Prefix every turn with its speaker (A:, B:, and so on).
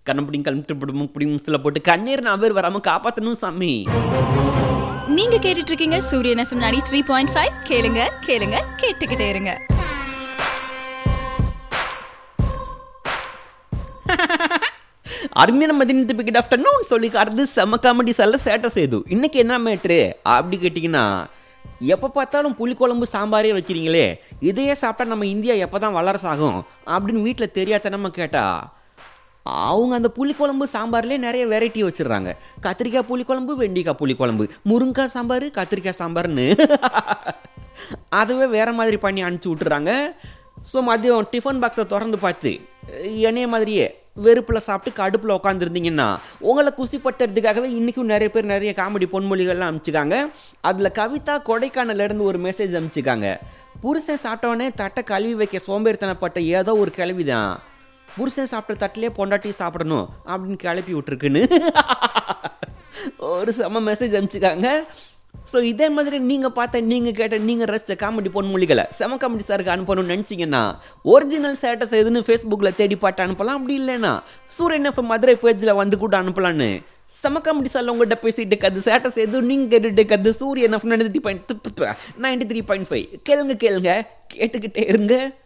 A: கண்ணப்படி கல்முட்டு முப்படி முஸ்தில் போட்டு கண்ணீர் நான் பேர் வராமல் காப்பாற்றணும் சாமி
B: நீங்க கேட்டுட்டு இருக்கீங்க சூரியன் எஃப்எம் நாடி த்ரீ பாயிண்ட் ஃபைவ் கேளுங்க கேளுங்க கேட்டுக்கிட்டே இருங்க
A: அருமையான மதினத்து பிக்கெட் ஆஃப்டர்நூன் சொல்லி காட்டுறது செம காமெடி செல்ல சேட்டை செய்து இன்னைக்கு என்ன மேட்ரு அப்படி கேட்டிங்கன்னா எப்போ பார்த்தாலும் புளிக்குழம்பு சாம்பாரே வைக்கிறீங்களே இதையே சாப்பிட்டா நம்ம இந்தியா எப்போ தான் வளரசாகும் அப்படின்னு வீட்டில் தெரியாதனமா கேட்டா அவங்க அந்த புளிக்குழம்பு சாம்பார்லேயே நிறைய வெரைட்டி வச்சிடுறாங்க கத்திரிக்காய் புளிக்குழம்பு வெண்டிக்காய் புளிக்குழம்பு முருங்காய் சாம்பார் கத்திரிக்காய் சாம்பார்னு அதுவே வேற மாதிரி பண்ணி அனுப்பிச்சி விட்டுறாங்க ஸோ மதியம் டிஃபன் பாக்ஸை திறந்து பார்த்து என்னைய மாதிரியே வெறுப்பில் சாப்பிட்டு கடுப்பில் உட்காந்துருந்தீங்கன்னா உங்களை குசிப்படுத்துறதுக்காகவே இன்றைக்கும் நிறைய பேர் நிறைய காமெடி பொன்மொழிகள்லாம் அனுப்பிச்சிக்காங்க அதில் கவிதா கொடைக்கானலேருந்து ஒரு மெசேஜ் அனுப்பிச்சிக்காங்க புருஷன் சாப்பிட்டவொடனே தட்டை கழுவி வைக்க சோம்பேறித்தனப்பட்ட ஏதோ ஒரு கிளவி தான் புருஷன் சாப்பிட்ட தட்டிலே பொண்டாட்டி சாப்பிடணும் அப்படின்னு கிளப்பி விட்டுருக்குன்னு ஒரு செம மெசேஜ் அனுப்பிச்சிக்காங்க ஸோ இதே மாதிரி நீங்கள் பார்த்த நீங்கள் கேட்ட நீங்கள் ரசித்த காமெடி பொன்மொழிகளை செம காமெடி சாருக்கு அனுப்பணும்னு நினச்சிங்கன்னா ஒரிஜினல் ஸ்டேட்டஸ் எதுன்னு ஃபேஸ்புக்கில் தேடி பாட்டு அனுப்பலாம் அப்படி இல்லைன்னா சூரியன் எஃப் மதுரை பேஜில் வந்து கூட அனுப்பலான்னு செம காமெடி சார் உங்கள்கிட்ட பேசிட்டு கது ஸ்டேட்டஸ் எதுவும் நீங்கள் கேட்டுட்டு கது Suryan F ninety three point ninety three point five கேளுங்க கேளுங்க கேட்டுக்கிட்டே இருங்க